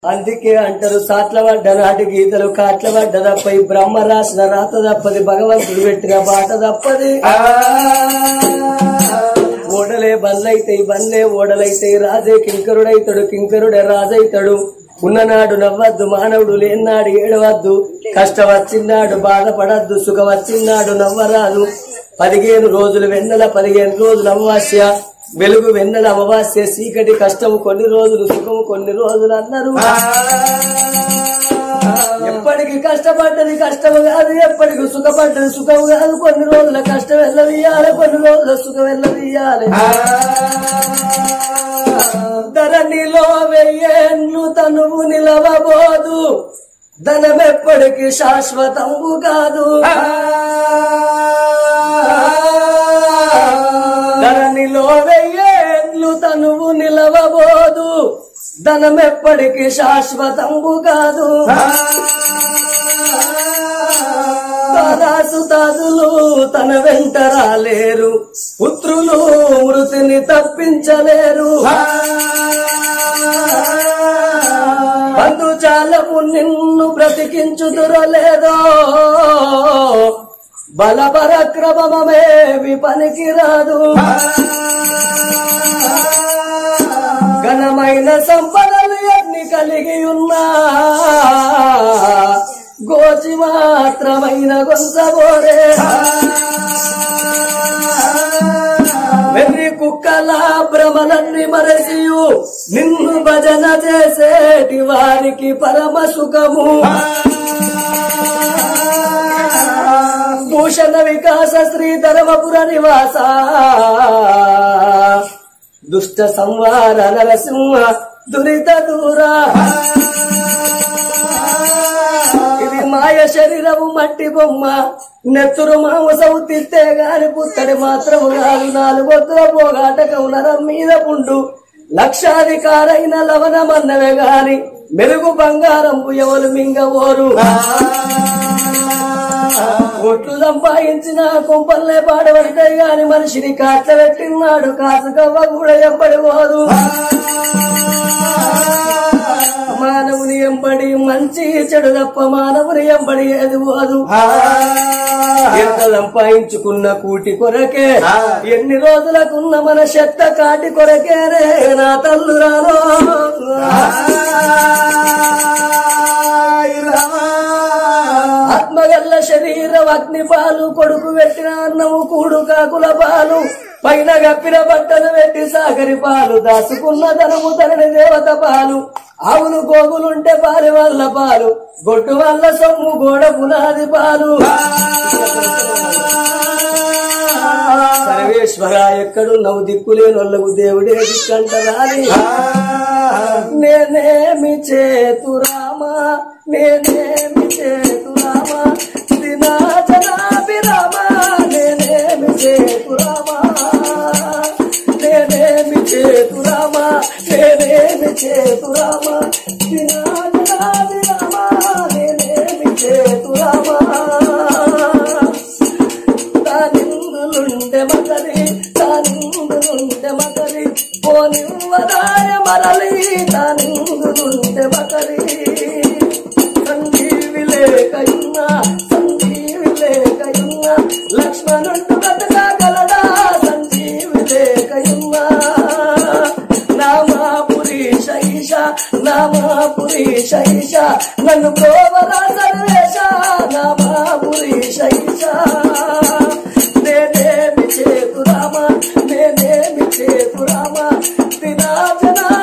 అందుకే అంటారు సాట్ల పడ్డ నాటి గీతలు కాట్ల పడ్డ తప్ప ఈ బ్రహ్మ రాసిన రాత తప్పది భగవంతుడు పెట్టిన బాట తప్పది ఓడలే బల్లైతాయి బల్లే ఓడలైతాయి రాజే కింకరుడైతాడు కింకరుడే రాజైతాడు ఉన్ననాడు నవ్వద్దు మానవుడు లేనాడు ఏడవద్దు కష్టం వచ్చినాడు బాధపడద్దు సుఖం వచ్చినాడు నవ్వరాదు పదిహేను రోజులు వెన్నెల పదిహేను రోజులు అమావాస్య వెలుగు వెన్నెల అమావాస్య చీకటి కష్టము కొన్ని రోజులు సుఖము కొన్ని రోజులు అన్నారు ఎప్పటికి కష్టపడ్డది కష్టము కాదు ఎప్పటికి సుఖపడ్డది సుఖము కాదు కొన్ని రోజుల కష్టం వెళ్ళదీయాలి కొన్ని రోజుల సుఖం వెళ్ళదీయాలి ధరణిలో వెయ్యేళ్ళు తనువు నిలవబోదు ధనమెప్పటికి శాశ్వతము కాదు ధరణిలో వెయ్యేళ్ళు తనువు నిలవబోదు ధనమెప్పటికి శాశ్వతంబు కాదు సుతాదులు తన వెంట రాలేరు పుత్రులు మృతిని తప్పించలేరు బంధుజాలము నిన్ను బ్రతికించుదురలేదో బల పరక్రమమేవి పనికిరాదు ఘనమైన సంపదలు ఎన్ని కలిగి ఉన్నా గోచి మాత్రమైన గొంతబోరే వెర్రి కుక్కల భ్రమలన్నీ మరసియు నిన్ను భజన చేసేటి వారికి పరమ సుఖము భూషణ వికాస శ్రీ ధర్మపుర నివాస దుష్ట సంవార నరసింహ దురిత దూరా ఇది మాయ శరీరము మట్టి బొమ్మ నెత్తురు మాంసము తిత్తే గాని పుత్తడి మాత్రము కాదు నాలుగొత్తుల పోగాటకం నరం మీద పుండు లక్షాధికారైన లవణమన్నవే గాని మెరుగు బంగారం ఎవరు మింగవోరు ఒట్లు సంపాదించిన కుంపల్లే పాడబడతాయి గాని మనిషిని కాట్ల పెట్టినాడు కాసుకవ్వ కూడా ఎంబడి పోదు మానవుని ఎంబడి మంచి చెడు తప్ప మానవుని ఎంబడి ఏది పోదు ఎంత సంపాదించుకున్న కూటి కొరకే ఎన్ని రోజులకున్న మన చెత్త కాటి కొరకేనే నా తల్లు రాను ఆత్మగల్ల శరీరం అగ్ని పాలు కొడుకు పెట్టిన అన్నము కూడు కాకుల పాలు పైన గప్పిన బట్టలు పెట్టి సాగరి పాలు దాచుకున్న ధనము తనని దేవత పాలు ఆవులు గోగులుంటే పాలి వల్ల పాలు గొడ్డు వల్ల సొమ్ము గోడ పునాది పాలు సర్వేశ్వర ఎక్కడున్నవు దిక్కులేనొల్లకు దేవుడే దిక్కంటరాని నేనేమి చేతురామా నేనేమి చేతురామా దినాచనాభిరామా నేనేమి చేతురామా నేనేమి చేతురామా నేనేమి చేతురామా దినాచనాభిరామా నేనేమి చేతురామా తానిందులుండె మకరి తానిందులుండె మకరి పోనివ్వదాయ మరలి తానిందులుండె మకరి సంజీవి లేకయున్నా సంజీవి లేకయున్నా లక్ష్మణుడు బతకగలడా సంజీవి లేకయున్నా నామాపురి శైష నామాపురి శైష నన్ను ప్రోవరా సర్వేశ నామాపురి శైష నేనేమి చేతురామా నేనేమి చేతురామా దినాజనా